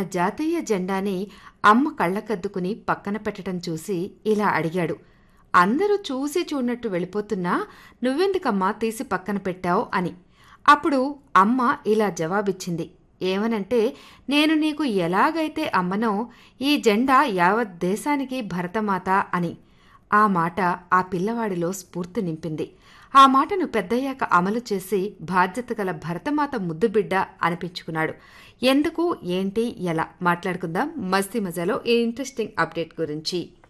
జాతీయ జెండాని అమ్మ కళ్ళకద్దుకుని పక్కన పెట్టడం చూసి ఇలా అడిగాడు అందరూ చూసి చూడనట్టు వెళ్ళిపోతున్నా నువ్వెందుకమ్మా తీసి పక్కన పెట్టావు అని అప్పుడు అమ్మ ఇలా జవాబిచ్చింది ఏమనంటే నేను నీకు ఎలాగైతే అమ్మనో ఈ జెండా యావత్ దేశానికి భరతమాత అని ఆ మాట ఆ పిల్లవాడిలో స్ఫూర్తి నింపింది ఆ మాటను పెద్దయ్యాక అమలు చేసి బాధ్యత గల భరతమాత ముద్దుబిడ్డ అనిపించుకున్నాడు ఎందుకు ఏంటి ఎలా మాట్లాడుకుందాం మస్తీ మజాలో ఈ ఇంట్రెస్టింగ్ అప్డేట్ గురించి